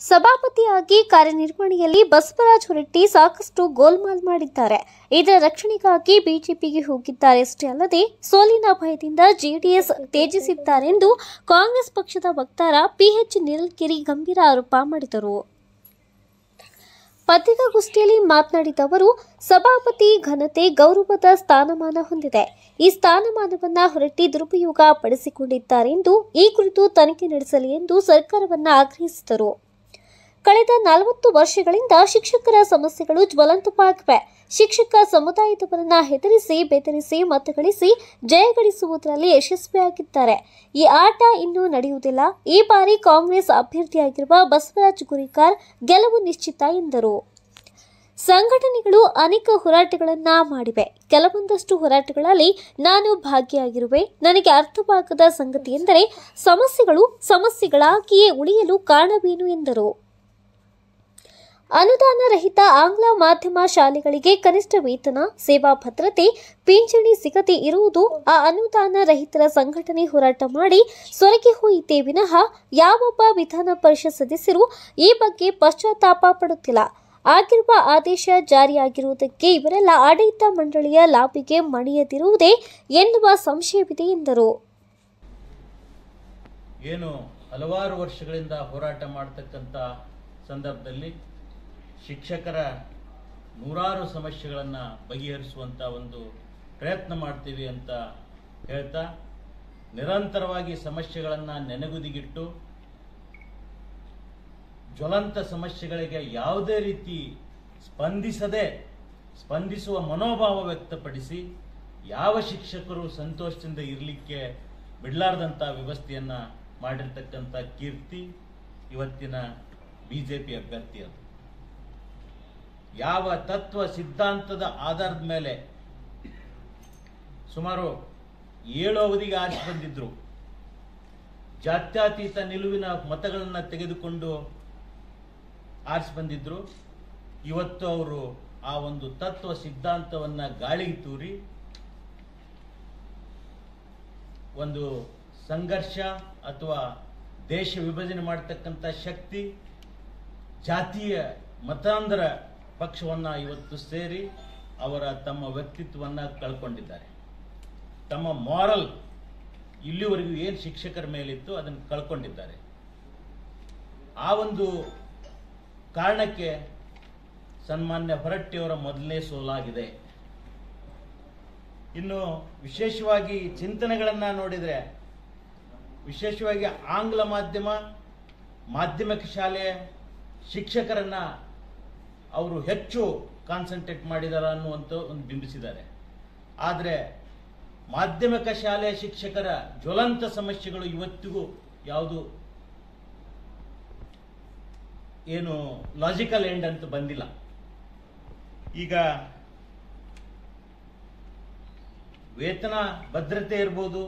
ಸಭಾಪತಿಯಾಗಿ ಕಾರ್ಯನಿರ್ವಹಣೆಯಲ್ಲಿ ಬಸವರಾಜ ಹೊರಟ್ಟಿ ಸಾಕಷ್ಟು ಗೋಲ್ಮಾಲ್ ಮಾಡಿದ್ದಾರೆ ಇದರ ರಕ್ಷಣೆಗಾಗಿ ಬಿಜೆಪಿಗೆ ಹೋಗಿದ್ದಾರಷ್ಟೇ ಅಲ್ಲದೆ ಸೋಲಿನ ಭಯದಿಂದ ಜೆಡಿಎಸ್ ತ್ಯಜಿಸಿದ್ದಾರೆಂದು ಕಾಂಗ್ರೆಸ್ ಪಕ್ಷದ ವಕ್ತಾರ ಪಿಎಚ್ ನಿರಲ್ಕಿರಿ ಗಂಭೀರ ಆರೋಪ ಮಾಡಿದರು ಪತ್ರಿಕಾಗೋಷ್ಠಿಯಲ್ಲಿ ಮಾತನಾಡಿದ ಅವರು ಸಭಾಪತಿ ಘನತೆ ಗೌರವದ ಸ್ಥಾನಮಾನ ಹೊಂದಿದೆ ಈ ಸ್ಥಾನಮಾನವನ್ನ ಹೊರಟ್ಟಿ ದುರುಪಯೋಗ ಪಡಿಸಿಕೊಂಡಿದ್ದಾರೆಂದು ಈ ಕುರಿತು ತನಿಖೆ ನಡೆಸಲಿ ಎಂದು ಸರ್ಕಾರವನ್ನ ಆಗ್ರಹಿಸಿದರು ಕಳೆದ ನಲವತ್ತು ವರ್ಷಗಳಿಂದ ಶಿಕ್ಷಕರ ಸಮಸ್ಯೆಗಳು ಜ್ವಲಂತವಾಗಿವೆ ಶಿಕ್ಷಕ ಸಮುದಾಯದವರನ್ನ ಹೆದರಿಸಿ ಬೆದರಿಸಿ ಮತಗಳಿಸಿ ಜಯಗಳಿಸುವುದರಲ್ಲಿ ಯಶಸ್ವಿಯಾಗಿದ್ದಾರೆ ಈ ಆಟ ಇನ್ನೂ ನಡೆಯುವುದಿಲ್ಲ ಈ ಬಾರಿ ಕಾಂಗ್ರೆಸ್ ಅಭ್ಯರ್ಥಿಯಾಗಿರುವ ಬಸವರಾಜ್ ಗುರಿಕಾರ್ ಗೆಲುವು ನಿಶ್ಚಿತ ಎಂದರು ಸಂಘಟನೆಗಳು ಅನೇಕ ಹೋರಾಟಗಳನ್ನ ಮಾಡಿವೆ ಕೆಲವೊಂದಷ್ಟು ಹೋರಾಟಗಳಲ್ಲಿ ನಾನು ಭಾಗಿಯಾಗಿರುವೆ ನನಗೆ ಅರ್ಥವಾಗದ ಸಂಗತಿ ಎಂದರೆ ಸಮಸ್ಯೆಗಳು ಸಮಸ್ಯೆಗಳಾಗಿಯೇ ಉಳಿಯಲು ಕಾರಣವೇನು ಎಂದರು ಅನುದಾನ ರಹಿತ ಆಂಗ್ಲ ಮಾಧ್ಯಮ ಶಾಲೆಗಳಿಗೆ ಕನಿಷ್ಠ ವೇತನ ಸೇವಾ ಭದ್ರತೆ ಪಿಂಚಣಿ ಸಿಗದೆ ಇರುವುದು ಆ ಅನುದಾನ ರಹಿತರ ಸಂಘಟನೆ ಹೋರಾಟ ಮಾಡಿ ಸೊರಗಿ ಹೋಯಿತೇ ವಿನಃ ಯಾವೊಬ್ಬ ವಿಧಾನ ಪರಿಷತ್ ಸದಸ್ಯರು ಈ ಬಗ್ಗೆ ಪಶ್ಚಾತ್ತಾಪ ಪಡುತ್ತಿಲ್ಲ ಆಗಿರುವ ಆದೇಶ ಜಾರಿಯಾಗಿರುವುದಕ್ಕೆ ಇವರೆಲ್ಲ ಆಡಳಿತ ಮಂಡಳಿಯ ಲಾಭಿಗೆ ಮಣಿಯದಿರುವುದೇ ಎನ್ನುವ ಸಂಶಯವಿದೆ ಎಂದರು ಏನು ಹಲವಾರು ವರ್ಷಗಳಿಂದ ಹೋರಾಟ ಮಾಡ್ತಕ್ಕಂಥ ಸಂದರ್ಭದಲ್ಲಿ ಶಿಕ್ಷಕರ ನೂರಾರು ಸಮಸ್ಯೆಗಳನ್ನು ಬಗೆಹರಿಸುವಂಥ ಒಂದು ಪ್ರಯತ್ನ ಮಾಡ್ತೀವಿ ಅಂತ ಹೇಳ್ತಾ ನಿರಂತರವಾಗಿ ಸಮಸ್ಯೆಗಳನ್ನು ನೆನಗುದಿಗಿಟ್ಟು ಜ್ವಲಂತ ಸಮಸ್ಯೆಗಳಿಗೆ ಯಾವುದೇ ರೀತಿ ಸ್ಪಂದಿಸದೆ ಸ್ಪಂದಿಸುವ ಮನೋಭಾವ ವ್ಯಕ್ತಪಡಿಸಿ ಯಾವ ಶಿಕ್ಷಕರು ಸಂತೋಷದಿಂದ ಇರಲಿಕ್ಕೆ ಬಿಡಲಾರ್ದಂಥ ವ್ಯವಸ್ಥೆಯನ್ನ ಮಾಡಿರ್ತಕ್ಕಂಥ ಕೀರ್ತಿ ಇವತ್ತಿನ ಬಿಜೆಪಿ ಅಭ್ಯರ್ಥಿ ಅದು ಯಾವ ತತ್ವ ಸಿದ್ಧಾಂತದ ಆಧಾರದ ಮೇಲೆ ಸುಮಾರು ಏಳು ಅವಧಿಗೆ ಆರಿಸಿ ಬಂದಿದ್ರು ಜಾತ್ಯತೀತ ನಿಲುವಿನ ಮತಗಳನ್ನು ತೆಗೆದುಕೊಂಡು ಆರಿಸಿ ಬಂದಿದ್ರು ಇವತ್ತು ಅವರು ಆ ಒಂದು ತತ್ವ ಸಿದ್ಧಾಂತವನ್ನ ಗಾಳಿಗೆ ತೂರಿ ಒಂದು ಸಂಘರ್ಷ ಅಥವಾ ದೇಶ ವಿಭಜನೆ ಮಾಡತಕ್ಕಂಥ ಶಕ್ತಿ ಜಾತೀಯ ಮತಾಂಧರ ಪಕ್ಷವನ್ನ ಇವತ್ತು ಸೇರಿ ಅವರ ತಮ್ಮ ವ್ಯಕ್ತಿತ್ವವನ್ನ ಕಳ್ಕೊಂಡಿದ್ದಾರೆ ತಮ್ಮ ಮಾರಲ್ ಇಲ್ಲಿವರೆಗೂ ಏನು ಶಿಕ್ಷಕರ ಮೇಲಿತ್ತು ಅದನ್ನು ಕಳ್ಕೊಂಡಿದ್ದಾರೆ ಆ ಒಂದು ಕಾರಣಕ್ಕೆ ಸನ್ಮಾನ್ಯ ಹೊರಟ್ಟಿಯವರ ಮೊದಲನೇ ಸೋಲಾಗಿದೆ ಇನ್ನು ವಿಶೇಷವಾಗಿ ಚಿಂತನೆಗಳನ್ನ ನೋಡಿದರೆ ವಿಶೇಷವಾಗಿ ಆಂಗ್ಲ ಮಾಧ್ಯಮ ಮಾಧ್ಯಮಿಕ ಶಾಲೆಯ ಶಿಕ್ಷಕರನ್ನ ಅವರು ಹೆಚ್ಚು ಕಾನ್ಸಂಟ್ರೇಟ್ ಮಾಡಿದಾರ ಅನ್ನುವಂಥ ಒಂದು ಬಿಂಬಿಸಿದ್ದಾರೆ ಆದರೆ ಮಾಧ್ಯಮಿಕ ಶಾಲೆಯ ಶಿಕ್ಷಕರ ಜ್ವಲಂತ ಸಮಸ್ಯೆಗಳು ಇವತ್ತಿಗೂ ಯಾವುದು ಏನು ಲಾಜಿಕಲ್ ಎಂಡ್ ಅಂತ ಬಂದಿಲ್ಲ ಈಗ ವೇತನ ಭದ್ರತೆ ಇರ್ಬೋದು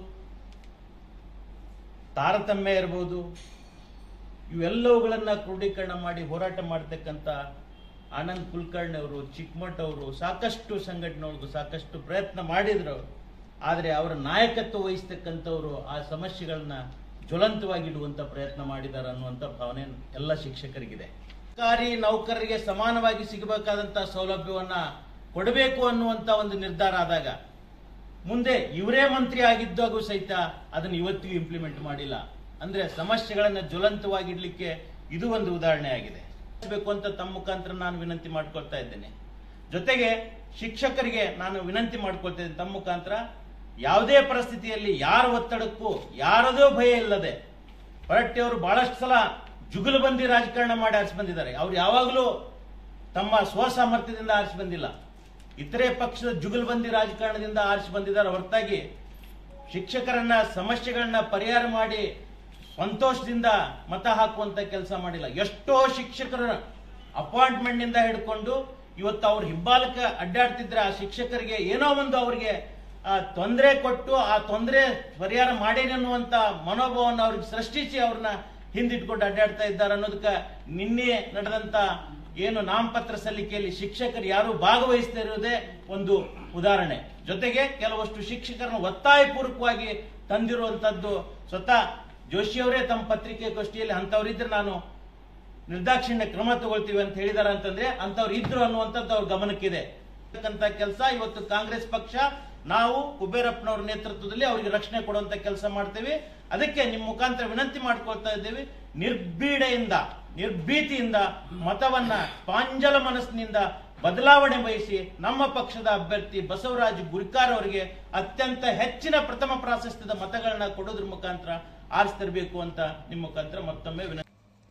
ತಾರತಮ್ಯ ಇರ್ಬೋದು ಇವೆಲ್ಲವುಗಳನ್ನ ಕ್ರೋಢೀಕರಣ ಮಾಡಿ ಹೋರಾಟ ಮಾಡ್ತಕ್ಕಂಥ ಆನಂದ್ ಕುಲಕರ್ಣಿ ಅವರು ಚಿಕ್ಕಮಠ್ ಅವರು ಸಾಕಷ್ಟು ಸಂಘಟನೆಗಳಿಗೂ ಸಾಕಷ್ಟು ಪ್ರಯತ್ನ ಮಾಡಿದ್ರು ಆದರೆ ಅವರ ನಾಯಕತ್ವ ವಹಿಸ್ತಕ್ಕಂಥವ್ರು ಆ ಸಮಸ್ಯೆಗಳನ್ನ ಜ್ವಲಂತವಾಗಿಡುವಂತ ಪ್ರಯತ್ನ ಮಾಡಿದ್ದಾರೆ ಅನ್ನುವಂಥ ಭಾವನೆ ಎಲ್ಲ ಶಿಕ್ಷಕರಿಗಿದೆ ಸರ್ಕಾರಿ ನೌಕರರಿಗೆ ಸಮಾನವಾಗಿ ಸಿಗಬೇಕಾದಂತ ಸೌಲಭ್ಯವನ್ನ ಕೊಡಬೇಕು ಅನ್ನುವಂತ ಒಂದು ನಿರ್ಧಾರ ಆದಾಗ ಮುಂದೆ ಇವರೇ ಮಂತ್ರಿ ಆಗಿದ್ದಾಗೂ ಸಹಿತ ಅದನ್ನು ಇವತ್ತಿಗೂ ಇಂಪ್ಲಿಮೆಂಟ್ ಮಾಡಿಲ್ಲ ಅಂದ್ರೆ ಸಮಸ್ಯೆಗಳನ್ನ ಜ್ವಲಂತವಾಗಿಡ್ಲಿಕ್ಕೆ ಇದು ಒಂದು ಉದಾಹರಣೆ ಆಗಿದೆ ಬೇಕು ಅಂತ ತಮ್ಮ ಮುಖಾಂತರ ನಾನು ವಿನಂತಿ ಮಾಡ್ಕೊಳ್ತಾ ಇದ್ದೇನೆ ಜೊತೆಗೆ ಶಿಕ್ಷಕರಿಗೆ ನಾನು ವಿನಂತಿ ಮಾಡ್ಕೊಳ್ತಾ ಇದ್ದೇನೆ ತಮ್ಮ ಮುಖಾಂತರ ಯಾವುದೇ ಪರಿಸ್ಥಿತಿಯಲ್ಲಿ ಯಾರ ಒತ್ತಡಕ್ಕೂ ಯಾರದೋ ಭಯ ಇಲ್ಲದೆ ಹೊರಟ್ಟಿಯವರು ಬಹಳಷ್ಟು ಸಲ ಜುಗುಲುಬಂದಿ ರಾಜಕಾರಣ ಮಾಡಿ ಆರಿಸಿ ಬಂದಿದ್ದಾರೆ ಅವ್ರು ಯಾವಾಗಲೂ ತಮ್ಮ ಸ್ವಸಾಮರ್ಥ್ಯದಿಂದ ಆರಿಸಿ ಬಂದಿಲ್ಲ ಇತರೆ ಪಕ್ಷದ ಜುಗುಲ್ಬಂದಿ ರಾಜಕಾರಣದಿಂದ ಆರಿಸಿ ಬಂದಿದ್ದಾರೆ ಹೊರತಾಗಿ ಶಿಕ್ಷಕರನ್ನ ಸಮಸ್ಯೆಗಳನ್ನ ಪರಿಹಾರ ಮಾಡಿ ಸಂತೋಷದಿಂದ ಮತ ಹಾಕುವಂತ ಕೆಲಸ ಮಾಡಿಲ್ಲ ಎಷ್ಟೋ ಶಿಕ್ಷಕರ ಅಪಾಯಿಂಟ್ಮೆಂಟ್ ನಿಂದ ಹಿಡ್ಕೊಂಡು ಇವತ್ತು ಅವ್ರ ಹಿಂಬಾಲಕ ಅಡ್ಡಾಡ್ತಿದ್ರೆ ಆ ಶಿಕ್ಷಕರಿಗೆ ಏನೋ ಒಂದು ಅವರಿಗೆ ತೊಂದರೆ ಕೊಟ್ಟು ಆ ತೊಂದರೆ ಪರಿಹಾರ ಮಾಡೇನೆ ಅನ್ನುವಂತ ಮನೋಭಾವವನ್ನು ಅವ್ರಿಗೆ ಸೃಷ್ಟಿಸಿ ಅವ್ರನ್ನ ಹಿಂದಿಟ್ಕೊಂಡು ಅಡ್ಡಾಡ್ತಾ ಇದ್ದಾರೆ ಅನ್ನೋದಕ್ಕೆ ನಿನ್ನೆ ನಡೆದಂತ ಏನು ನಾಮಪತ್ರ ಸಲ್ಲಿಕೆಯಲ್ಲಿ ಶಿಕ್ಷಕರು ಯಾರು ಭಾಗವಹಿಸ್ತಾ ಇರುವುದೇ ಒಂದು ಉದಾಹರಣೆ ಜೊತೆಗೆ ಕೆಲವಷ್ಟು ಶಿಕ್ಷಕರನ್ನು ಒತ್ತಾಯಪೂರ್ವಕವಾಗಿ ತಂದಿರುವಂತದ್ದು ಸ್ವತಃ ಜೋಶಿ ಅವರೇ ತಮ್ಮ ಪತ್ರಿಕೆ ಗೋಷ್ಠಿಯಲ್ಲಿ ಅಂತವರಿದ್ರೆ ನಾನು ನಿರ್ದಾಕ್ಷಿಣ್ಯ ಕ್ರಮ ತಗೊಳ್ತೀವಿ ಅಂತ ಹೇಳಿದಾರ ಅಂತಂದ್ರೆ ಅಂತವ್ರು ಇದ್ರು ಅನ್ನುವಂಥದ್ದು ಅವ್ರ ಗಮನಕ್ಕಿದೆ ಕೆಲಸ ಇವತ್ತು ಕಾಂಗ್ರೆಸ್ ಪಕ್ಷ ನಾವು ಕುಬೇರಪ್ಪನವ್ರ ನೇತೃತ್ವದಲ್ಲಿ ಅವರಿಗೆ ರಕ್ಷಣೆ ಕೊಡುವಂತ ಕೆಲಸ ಮಾಡ್ತೇವೆ ಅದಕ್ಕೆ ನಿಮ್ಮ ಮುಖಾಂತರ ವಿನಂತಿ ಮಾಡ್ಕೊಳ್ತಾ ಇದ್ದೇವೆ ನಿರ್ಬೀಡೆಯಿಂದ ನಿರ್ಭೀತಿಯಿಂದ ಮತವನ್ನ ಪಾಂಜಲ ಮನಸ್ಸಿನಿಂದ ಬದಲಾವಣೆ ಬಯಸಿ ನಮ್ಮ ಪಕ್ಷದ ಅಭ್ಯರ್ಥಿ ಬಸವರಾಜ್ ಗುರಿಕಾರ್ ಅವರಿಗೆ ಅತ್ಯಂತ ಹೆಚ್ಚಿನ ಪ್ರಥಮ ಪ್ರಾಶಸ್ತ್ಯದ ಮತಗಳನ್ನ ಕೊಡೋದ್ರ ಮುಖಾಂತರ ಆರಿಸ್ತಿರ್ಬೇಕು ಅಂತ ನಿಮ್ಮ ಮುಖಾಂತರ ಮತ್ತೊಮ್ಮೆ ವಿನಂತಿ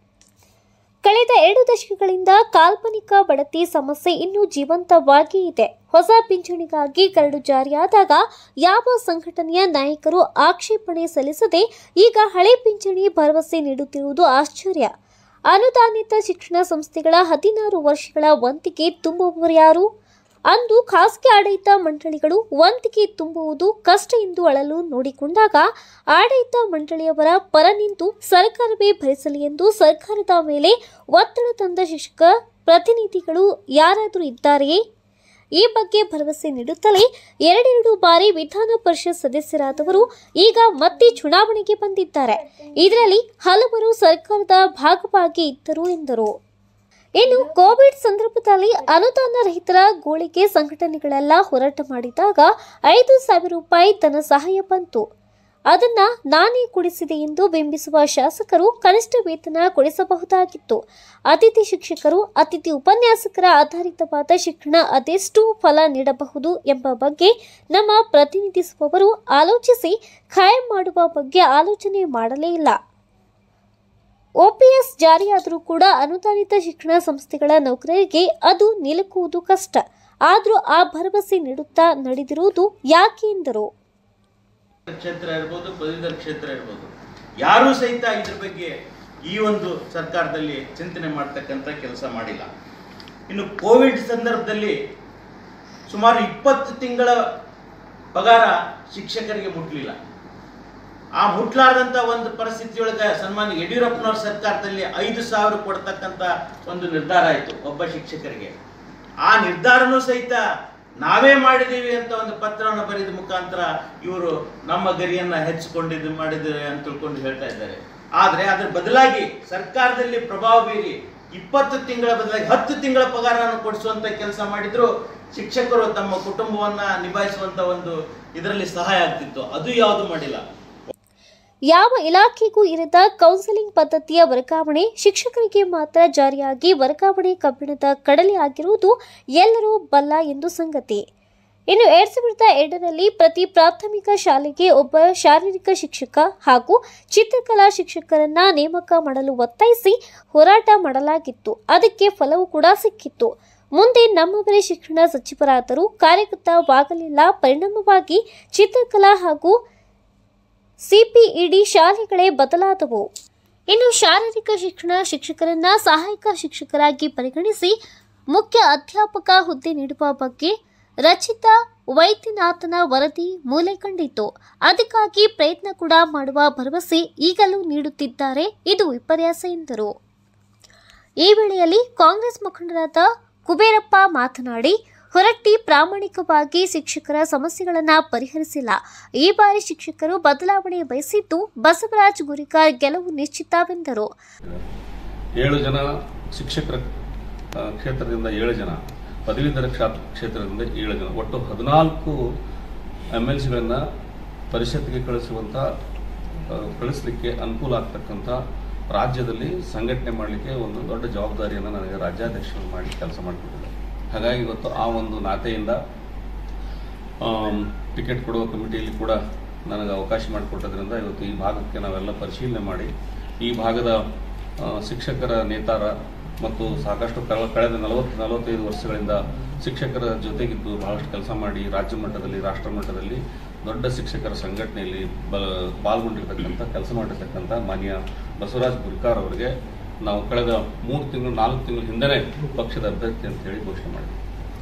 ಕಳೆದ ಎರಡು ದಶಕಗಳಿಂದ ಕಾಲ್ಪನಿಕ ಬಡತಿ ಸಮಸ್ಯೆ ಇನ್ನೂ ಜೀವಂತವಾಗಿ ಇದೆ ಹೊಸ ಪಿಂಚಣಿಗಾಗಿ ಕರಡು ಜಾರಿಯಾದಾಗ ಯಾವ ಸಂಘಟನೆಯ ನಾಯಕರು ಆಕ್ಷೇಪಣೆ ಸಲ್ಲಿಸದೆ ಈಗ ಹಳೆ ಪಿಂಚಣಿ ಭರವಸೆ ನೀಡುತ್ತಿರುವುದು ಆಶ್ಚರ್ಯ ಅನುದಾನಿತ ಶಿಕ್ಷಣ ಸಂಸ್ಥೆಗಳ ಹದಿನಾರು ವರ್ಷಗಳ ವಂತಿಗೆ ತುಂಬುವವರ್ಯಾರು ಅಂದು ಖಾಸಗಿ ಆಡಳಿತ ಮಂಡಳಿಗಳು ವಂತಿಗೆ ತುಂಬುವುದು ಕಷ್ಟ ಎಂದು ಅಳಲು ನೋಡಿಕೊಂಡಾಗ ಆಡಳಿತ ಮಂಡಳಿಯವರ ಪರ ನಿಂತು ಸರ್ಕಾರವೇ ಭರಿಸಲಿ ಎಂದು ಸರ್ಕಾರದ ಮೇಲೆ ಒತ್ತಡ ತಂದ ಶಿಕ್ಷಕ ಪ್ರತಿನಿಧಿಗಳು ಯಾರಾದರೂ ಇದ್ದಾರೆಯೇ ಈ ಬಗ್ಗೆ ಭರವಸೆ ನೀಡುತ್ತಲೇ ಎರಡೆರಡು ಬಾರಿ ವಿಧಾನ ಪರಿಷತ್ ಸದಸ್ಯರಾದವರು ಈಗ ಮತ್ತೆ ಚುನಾವಣೆಗೆ ಬಂದಿದ್ದಾರೆ ಇದರಲ್ಲಿ ಹಲವರು ಸರ್ಕಾರದ ಭಾಗವಾಗಿ ಇದ್ದರು ಎಂದರು ಇನ್ನು ಕೋವಿಡ್ ಸಂದರ್ಭದಲ್ಲಿ ಅನುದಾನ ರಹಿತರ ಗೋಳಿಗೆ ಸಂಘಟನೆಗಳೆಲ್ಲ ಹೋರಾಟ ಮಾಡಿದಾಗ ಐದು ಸಾವಿರ ರೂಪಾಯಿ ಧನ ಸಹಾಯ ಬಂತು ಅದನ್ನ ನಾನೇ ಕೊಡಿಸಿದೆ ಎಂದು ಬಿಂಬಿಸುವ ಶಾಸಕರು ಕನಿಷ್ಠ ವೇತನ ಕೊಡಿಸಬಹುದಾಗಿತ್ತು ಅತಿಥಿ ಶಿಕ್ಷಕರು ಅತಿಥಿ ಉಪನ್ಯಾಸಕರ ಆಧಾರಿತವಾದ ಶಿಕ್ಷಣ ಅದೆಷ್ಟು ಫಲ ನೀಡಬಹುದು ಎಂಬ ಬಗ್ಗೆ ನಮ್ಮ ಪ್ರತಿನಿಧಿಸುವವರು ಆಲೋಚಿಸಿ ಖಾಯಂ ಮಾಡುವ ಬಗ್ಗೆ ಆಲೋಚನೆ ಮಾಡಲೇ ಇಲ್ಲ ಒಪಿಎಸ್ ಜಾರಿಯಾದರೂ ಕೂಡ ಅನುದಾನಿತ ಶಿಕ್ಷಣ ಸಂಸ್ಥೆಗಳ ನೌಕರರಿಗೆ ಅದು ನಿಲುಕುವುದು ಕಷ್ಟ ಆದರೂ ಆ ಭರವಸೆ ನೀಡುತ್ತಾ ನಡೆದಿರುವುದು ಯಾಕೆ ಎಂದರು ಕ್ಷೇತ್ರ ಇರ್ಬೋದು ಪದವೀಧರ ಕ್ಷೇತ್ರ ಇರ್ಬೋದು ಯಾರೂ ಸಹಿತ ಇದ್ರ ಬಗ್ಗೆ ಈ ಒಂದು ಸರ್ಕಾರದಲ್ಲಿ ಚಿಂತನೆ ಮಾಡ್ತಕ್ಕಂಥ ಕೆಲಸ ಮಾಡಿಲ್ಲ ಇನ್ನು ಕೋವಿಡ್ ಸಂದರ್ಭದಲ್ಲಿ ಸುಮಾರು ಇಪ್ಪತ್ತು ತಿಂಗಳ ಪಗಾರ ಶಿಕ್ಷಕರಿಗೆ ಮುಟ್ಲಿಲ್ಲ ಆ ಮುಟ್ಲಾರ್ದಂತ ಒಂದು ಪರಿಸ್ಥಿತಿಯೊಳಗೆ ಸನ್ಮಾನ್ಯ ಯಡಿಯೂರಪ್ಪನವ್ರ ಸರ್ಕಾರದಲ್ಲಿ ಐದು ಸಾವಿರ ಕೊಡ್ತಕ್ಕಂಥ ಒಂದು ನಿರ್ಧಾರ ಆಯಿತು ಒಬ್ಬ ಶಿಕ್ಷಕರಿಗೆ ಆ ನಿರ್ಧಾರನೂ ಸಹಿತ ನಾವೇ ಮಾಡಿದ್ದೀವಿ ಅಂತ ಒಂದು ಪತ್ರವನ್ನು ಬರೆದ ಮುಖಾಂತರ ಇವರು ನಮ್ಮ ಗರಿಯನ್ನ ಹೆಚ್ಚಿಕೊಂಡಿದ್ದು ಮಾಡಿದ್ದಾರೆ ಅಂತ ತಿಳ್ಕೊಂಡು ಹೇಳ್ತಾ ಇದ್ದಾರೆ ಆದ್ರೆ ಅದ್ರ ಬದಲಾಗಿ ಸರ್ಕಾರದಲ್ಲಿ ಪ್ರಭಾವ ಬೀರಿ ಇಪ್ಪತ್ತು ತಿಂಗಳ ಬದಲಾಗಿ ಹತ್ತು ತಿಂಗಳ ಪಗಾರವನ್ನು ಕೊಡಿಸುವಂತ ಕೆಲಸ ಮಾಡಿದ್ರು ಶಿಕ್ಷಕರು ತಮ್ಮ ಕುಟುಂಬವನ್ನ ನಿಭಾಯಿಸುವಂತ ಒಂದು ಇದರಲ್ಲಿ ಸಹಾಯ ಆಗ್ತಿತ್ತು ಅದು ಯಾವುದು ಮಾಡಿಲ್ಲ ಯಾವ ಇಲಾಖೆಗೂ ಇರದ ಕೌನ್ಸೆಲಿಂಗ್ ಪದ್ಧತಿಯ ವರ್ಗಾವಣೆ ಶಿಕ್ಷಕರಿಗೆ ಮಾತ್ರ ಜಾರಿಯಾಗಿ ವರ್ಗಾವಣೆ ಕಬ್ಬಿಣದ ಕಡಲೆ ಆಗಿರುವುದು ಎಲ್ಲರೂ ಬಲ್ಲ ಎಂದು ಸಂಗತಿ ಇನ್ನು ಎರಡ್ ಸಾವಿರದ ಎರಡರಲ್ಲಿ ಪ್ರತಿ ಪ್ರಾಥಮಿಕ ಶಾಲೆಗೆ ಒಬ್ಬ ಶಾರೀರಿಕ ಶಿಕ್ಷಕ ಹಾಗೂ ಚಿತ್ರಕಲಾ ಶಿಕ್ಷಕರನ್ನ ನೇಮಕ ಮಾಡಲು ಒತ್ತಾಯಿಸಿ ಹೋರಾಟ ಮಾಡಲಾಗಿತ್ತು ಅದಕ್ಕೆ ಫಲವೂ ಕೂಡ ಸಿಕ್ಕಿತ್ತು ಮುಂದೆ ನಮ್ಮವರೇ ಶಿಕ್ಷಣ ಸಚಿವರಾದರೂ ಕಾರ್ಯಗತವಾಗಲಿಲ್ಲ ಪರಿಣಾಮವಾಗಿ ಚಿತ್ರಕಲಾ ಹಾಗೂ ಸಿಪಿಇಡಿ ಶಾಲೆಗಳೇ ಬದಲಾದವು ಇನ್ನು ಶಾರೀರಿಕ ಶಿಕ್ಷಣ ಶಿಕ್ಷಕರನ್ನ ಸಹಾಯಕ ಶಿಕ್ಷಕರಾಗಿ ಪರಿಗಣಿಸಿ ಮುಖ್ಯ ಅಧ್ಯಾಪಕ ಹುದ್ದೆ ನೀಡುವ ಬಗ್ಗೆ ರಚಿತಾ ವೈದ್ಯನಾಥನ ವರದಿ ಮೂಲೆ ಕಂಡಿತು ಅದಕ್ಕಾಗಿ ಪ್ರಯತ್ನ ಕೂಡ ಮಾಡುವ ಭರವಸೆ ಈಗಲೂ ನೀಡುತ್ತಿದ್ದಾರೆ ಇದು ವಿಪರ್ಯಾಸ ಎಂದರು ಈ ವೇಳೆಯಲ್ಲಿ ಕಾಂಗ್ರೆಸ್ ಮುಖಂಡರಾದ ಕುಬೇರಪ್ಪ ಮಾತನಾಡಿ ಹೊರಟ್ಟಿ ಪ್ರಾಮಾಣಿಕವಾಗಿ ಶಿಕ್ಷಕರ ಸಮಸ್ಯೆಗಳನ್ನು ಪರಿಹರಿಸಿಲ್ಲ ಈ ಬಾರಿ ಶಿಕ್ಷಕರು ಬದಲಾವಣೆ ಬಯಸಿದ್ದು ಬಸವರಾಜ್ ಗುರಿಕಾರ್ ಗೆಲುವು ನಿಶ್ಚಿತವೆಂದರು ಏಳು ಜನ ಶಿಕ್ಷಕರ ಆ, ಕ್ಷೇತ್ರದಿಂದ ಏಳು ಜನ ಪದವೀಧರ ಕ್ಷಾ- ಕ್ಷೇತ್ರದಿಂದ ಏಳು ಜನ ಒಟ್ಟು ಹದಿನಾಲ್ಕು ಎಮ್ ಎಲ್ ಸಿಗಳನ್ನು ಪರಿಷತ್ಗೆ ಕಳಿಸುವಂಥ ಆ, ಕಳಿಸ್ಲಿಕ್ಕೆ ಅನುಕೂಲ ಆಗ್ತಕ್ಕಂಥ ರಾಜ್ಯದಲ್ಲಿ ಸಂಘಟನೆ ಮಾಡಲಿಕ್ಕೆ ಒಂದು ದೊಡ್ಡ ಜವಾಬ್ದಾರಿಯನ್ನು ನನಗೆ ರಾಜ್ಯಾಧ್ಯಕ್ಷರು ಮಾಡಿ ಕೆಲಸ ಮಾಡಿಕೊಟ್ಟಿದ್ದಾರೆ ಹಾಗಾಗಿ ಇವತ್ತು ಆ ಒಂದು ನಾತೆಯಿಂದ ಆಮ್, ಟಿಕೆಟ್ ಕೊಡುವ ಕಮಿಟಿಯಲ್ಲಿ ಕೂಡ ನನಗೆ ಅವಕಾಶ ಮಾಡಿಕೊಟ್ಟದ್ರಿಂದ ಇವತ್ತು ಈ ಭಾಗಕ್ಕೆ ನಾವೆಲ್ಲ ಪರಿಶೀಲನೆ ಮಾಡಿ ಈ ಭಾಗದ ಆ, ಶಿಕ್ಷಕರ ನೇತಾರ ಮತ್ತು ಸಾಕಷ್ಟು ಕಳ ಕಳೆದ ನಲವತ್ತು ನಲವತ್ತೈದು ವರ್ಷಗಳಿಂದ ಶಿಕ್ಷಕರ ಜೊತೆಗಿದ್ದು ಬಹಳಷ್ಟು ಕೆಲಸ ಮಾಡಿ ರಾಜ್ಯ ಮಟ್ಟದಲ್ಲಿ ರಾಷ್ಟ್ರ ಮಟ್ಟದಲ್ಲಿ ದೊಡ್ಡ ಶಿಕ್ಷಕರ ಸಂಘಟನೆಯಲ್ಲಿ ಬ ಪಾಲ್ಗೊಂಡಿರ್ತಕ್ಕಂಥ ಕೆಲಸ ಮಾಡಿರ್ತಕ್ಕಂಥ ಮಾನ್ಯ ಬಸವರಾಜ್ ಗುರ್ಕಾರ್ ಅವರಿಗೆ ನಾವು ಕಳೆದ ಮೂರು ತಿಂಗಳು ನಾಲ್ಕು ತಿಂಗಳ ಹಿಂದೆನೇ ಪಕ್ಷದ ಅಭ್ಯರ್ಥಿ ಅಂತ ಹೇಳಿ ಘೋಷಣೆ ಮಾಡಿದ್ವಿ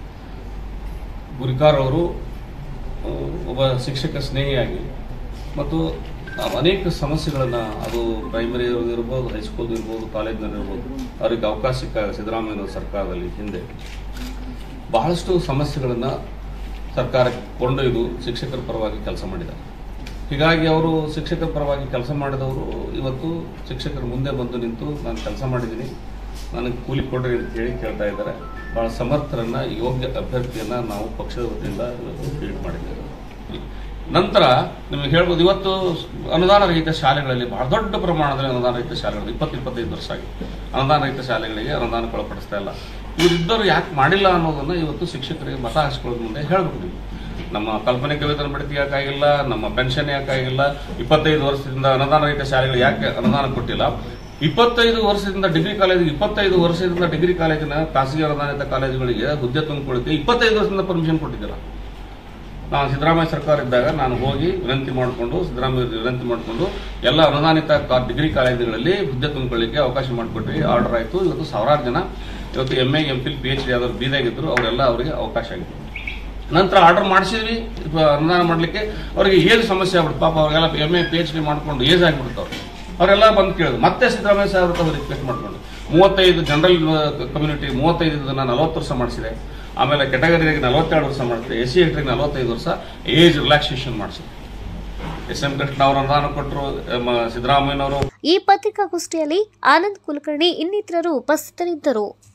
ಗುರಿಕಾರ್ ಅವರು ಆ, ಒಬ್ಬ ಶಿಕ್ಷಕ ಸ್ನೇಹಿಯಾಗಿ ಮತ್ತು ಅನೇಕ ಸಮಸ್ಯೆಗಳನ್ನು ಅದು ಪ್ರೈಮರಿ ಇರ್ಬೋದು ಹೈಸ್ಕೂಲ್ ಇರ್ಬೋದು ಕಾಲೇಜ್ನಲ್ಲಿ ಇರ್ಬೋದು ಅವರಿಗೆ ಅವಕಾಶ ಸಿಕ್ಕಾಗ ಸಿದ್ದರಾಮಯ್ಯ ಸರ್ಕಾರದಲ್ಲಿ ಹಿಂದೆ ಬಹಳಷ್ಟು ಸಮಸ್ಯೆಗಳನ್ನು ಸರ್ಕಾರಕ್ಕೆ ಕೊಂಡೊಯ್ದು ಶಿಕ್ಷಕರ ಪರವಾಗಿ ಕೆಲಸ ಮಾಡಿದ್ದಾರೆ ಹೀಗಾಗಿ ಅವರು ಶಿಕ್ಷಕರ ಪರವಾಗಿ ಕೆಲಸ ಮಾಡಿದವರು ಇವತ್ತು ಶಿಕ್ಷಕರ ಮುಂದೆ ಬಂದು ನಿಂತು ನಾನು ಕೆಲಸ ಮಾಡಿದ್ದೀನಿ ನನಗೆ ಕೂಲಿ ಕೊಡ್ರಿ ಅಂತ ಹೇಳಿ ಕೇಳ್ತಾ ಇದ್ದಾರೆ ಭಾಳ ಸಮರ್ಥರನ್ನ ಯೋಗ್ಯ ಅಭ್ಯರ್ಥಿಯನ್ನ ನಾವು ಪಕ್ಷದ ವತಿಯಿಂದ ಇವತ್ತು ಫೀಲ್ಡ್ ಮಾಡಿದ್ದೇವೆ ನಂತರ ನಿಮಗೆ ಹೇಳ್ಬೋದು ಇವತ್ತು ಅನುದಾನ ರಹಿತ ಶಾಲೆಗಳಲ್ಲಿ ಬಹಳ ದೊಡ್ಡ ಪ್ರಮಾಣದಲ್ಲಿ ಅನುದಾನ ರಹಿತ ಶಾಲೆಗಳು ಇಪ್ಪತ್ತು ಇಪ್ಪತ್ತೈದು ವರ್ಷ ಆಗಿದೆ ಅನುದಾನ ರಹಿತ ಶಾಲೆಗಳಿಗೆ ಅನುದಾನ ಒಳಪಡಿಸ್ತಾ ಇಲ್ಲ ಇವರಿದ್ದವರು ಯಾಕೆ ಮಾಡಿಲ್ಲ ಅನ್ನೋದನ್ನ ಇವತ್ತು ಶಿಕ್ಷಕರಿಗೆ ಮತ ಹಾಸ್ಕೊಳ್ಳೋದ್ ಮುಂದೆ ಹೇಳ್ಬೇಕು ನೀವು ನಮ್ಮ ಕಲ್ಪನೆ ವೇತನ ಬಡ್ತಿ ಯಾಕಾಗಿಲ್ಲ ನಮ್ಮ ಪೆನ್ಷನ್ ಯಾಕಾಗಿಲ್ಲ ಇಪ್ಪತ್ತೈದು ವರ್ಷದಿಂದ ಅನುದಾನ ರಹಿತ ಶಾಲೆಗಳು ಯಾಕೆ ಅನುದಾನ ಕೊಟ್ಟಿಲ್ಲ ಇಪ್ಪತ್ತೈದು ವರ್ಷದಿಂದ ಡಿಗ್ರಿ ಕಾಲೇಜ್ ಇಪ್ಪತ್ತೈದು ವರ್ಷದಿಂದ ಡಿಗ್ರಿ ಕಾಲೇಜಿನ ಖಾಸಗಿ ಅನುದಾನಿತ ಕಾಲೇಜುಗಳಿಗೆ ಹುದ್ದೆ ತುಂಬಿಕೊಳ್ಳಿಕ್ಕೆ ಇಪ್ಪತ್ತೈದು ವರ್ಷದಿಂದ ಪರ್ಮಿಷನ್ ಕೊಟ್ಟಿದ್ದಿಲ್ಲ ನಾನು ಸಿದ್ದರಾಮಯ್ಯ ಸರ್ಕಾರ ಇದ್ದಾಗ ನಾನು ಹೋಗಿ ವಿನಂತಿ ಮಾಡಿಕೊಂಡು ಸಿದ್ದರಾಮಯ್ಯ ವಿನಂತಿ ಮಾಡಿಕೊಂಡು ಎಲ್ಲ ಅನುದಾನಿತ ಕಾ- ಡಿಗ್ರಿ ಕಾಲೇಜುಗಳಲ್ಲಿ ಹುದ್ದೆ ತುಂಬಿಕೊಳ್ಳಿಕ್ಕೆ ಅವಕಾಶ ಮಾಡಿಕೊಟ್ವಿ ಆರ್ಡರ್ ಆಯಿತು ಇವತ್ತು ಸಾವಿರಾರು ಜನ ಇವತ್ತು M A M Phil P H D ಆದವ್ರು ಬೀದಾಗಿದ್ರು ಅವರೆಲ್ಲ ಅವರಿಗೆ ಅವಕಾಶ ಆಗಿದೆ ನಂತರ ಆರ್ಡರ್ ಮಾಡಿಸಿದ್ವಿ ಇಪ್ಪ ಅನುದಾನ ಮಾಡಲಿಕ್ಕೆ ಅವರಿಗೆ ಏಜ್ ಸಮಸ್ಯೆ ಆಗ್ಬಿಡ್ತು ಪಾಪ ಅವರೆಲ್ಲ M A P H D ಮಾಡ್ಕೊಂಡು ಏಜ್ ಆಗಿಬಿಡ್ತಾವ್ರು ಅವರೆಲ್ಲ ಬಂದು ಕೇಳಿದ್ರು ಮತ್ತೆ ಸಿದ್ದರಾಮಯ್ಯ ಸಾಹೇಬ್ರ ಹತ್ರ ರಿಕ್ವೆಸ್ಟ್ ಮಾಡ್ಕೊಂಡು ಮೂವತ್ತೈದು ಜನರಲ್ ಕಮ್ಯುನಿಟಿ ಮೂವತ್ತೈದು ಇದನ್ನ ನಲವತ್ತು ವರ್ಷ ಮಾಡಿಸಿದೆ ಆಮೇಲೆ ಕೆಟಗರಿಗೆ ನಲವತ್ತೆರಡು ವರ್ಷ ಮಾಡಿಸಿದೆ ಎಸ್ ಸಿ ಎಸ್ಟಿಗೆ ನಲವತ್ತೈದು ವರ್ಷ ಏಜ್ ರಿಲ್ಯಾಕ್ಸೇಷನ್ ಮಾಡಿಸಿದೆ ಎಸ್ ಎಂ ಕೃಷ್ಣ ಅವರು ಅನುದಾನ ಕೊಟ್ಟರು ಸಿದ್ದರಾಮಯ್ಯನವರು ಈ ಪತ್ರಿಕಾಗೋಷ್ಠಿಯಲ್ಲಿ ಆನಂದ್ ಕುಲಕರ್ಣಿ ಇನ್ನಿತರರು ಉಪಸ್ಥಿತರಿದ್ದರು